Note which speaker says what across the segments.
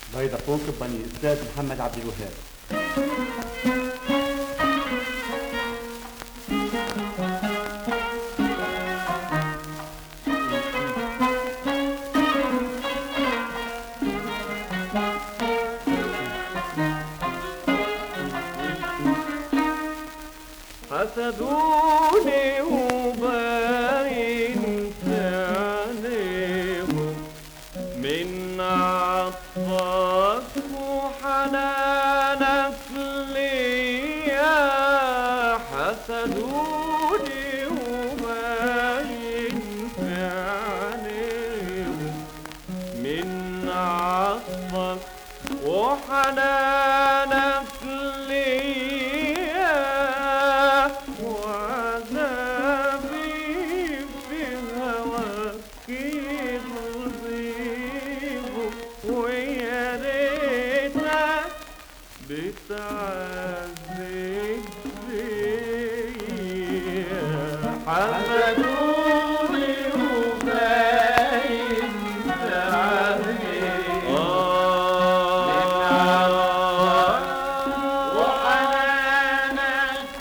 Speaker 1: فودافون كومباني استاذ محمد عبد الوهاب
Speaker 2: حسدوني وباين عليهم من عطفك وحنانك ليا حسدوني وباين عليهم من عطفك وحنانك ليا وعذابي في هواك يضيق ويا ريتك بتعذب فيا حمدوني وباين وحنانك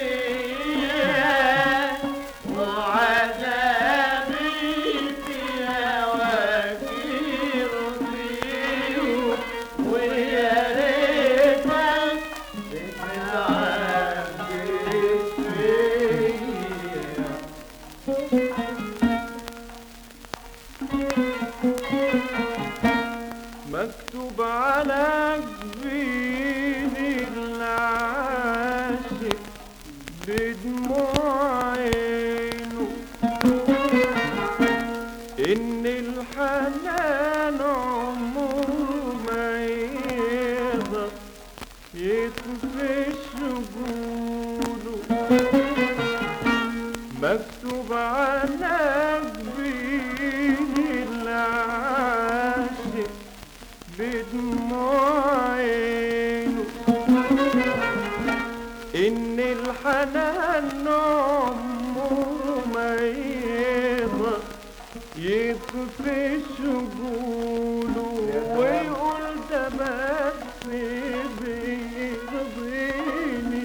Speaker 2: ليا وعذابي في هواك يرضيه ويا ريتك بتعذب فيا مكتوب على جبين العاشق بدموع عينه إن الحنان عمره ما يقدر يكفي شجونه مكتوب على جبين العاشق بدموع عينه إن الحنان عمره ما يقدر يكفي شجونه ويقول ده بس بيرضيني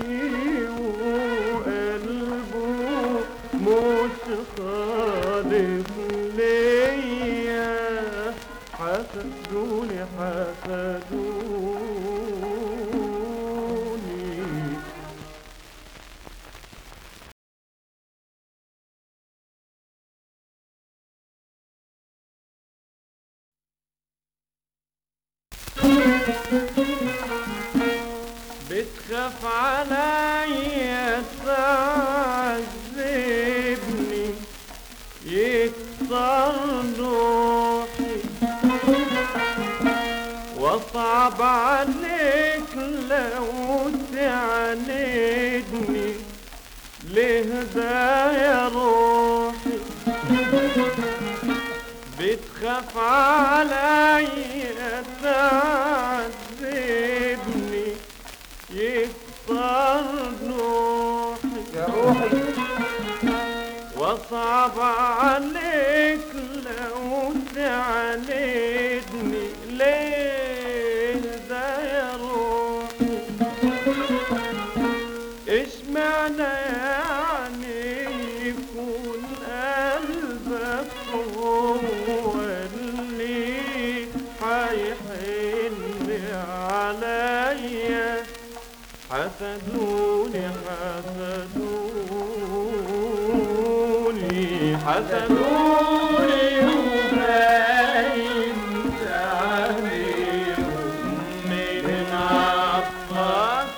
Speaker 2: وقلبه مش خالص ليا حسدوني حسدوني بتخاف عليا تعذبني يكسر روحي واصعب عليك لو تعاندني ليه ده يا روحي بتخاف عليا تعذبني يكسر نوحي
Speaker 3: يا روحي
Speaker 2: واصعب عليك لو تعاندني ليه ده يا روحي ايش معنى يعني يكون قلبك هو اللي حيحن عليا حسدوني حسدوني حسدوني وباين عليهم من عطفك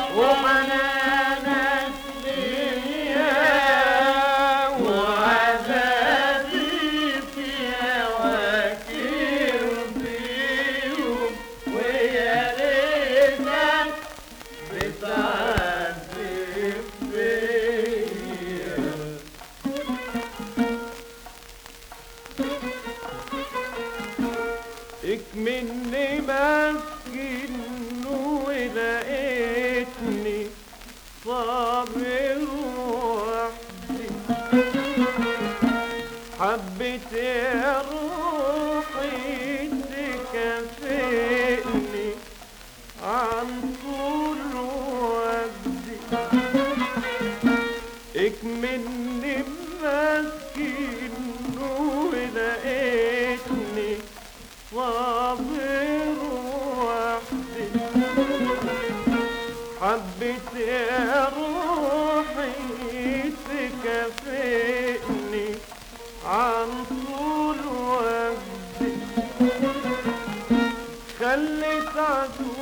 Speaker 2: وحنانك ليا وعذابي في هواك يرضيهم ويا ريتك بتعذب فيا اكملني مسكين ولقيتني صابر وحدي حبيت يا روحي تكفي خلت عدو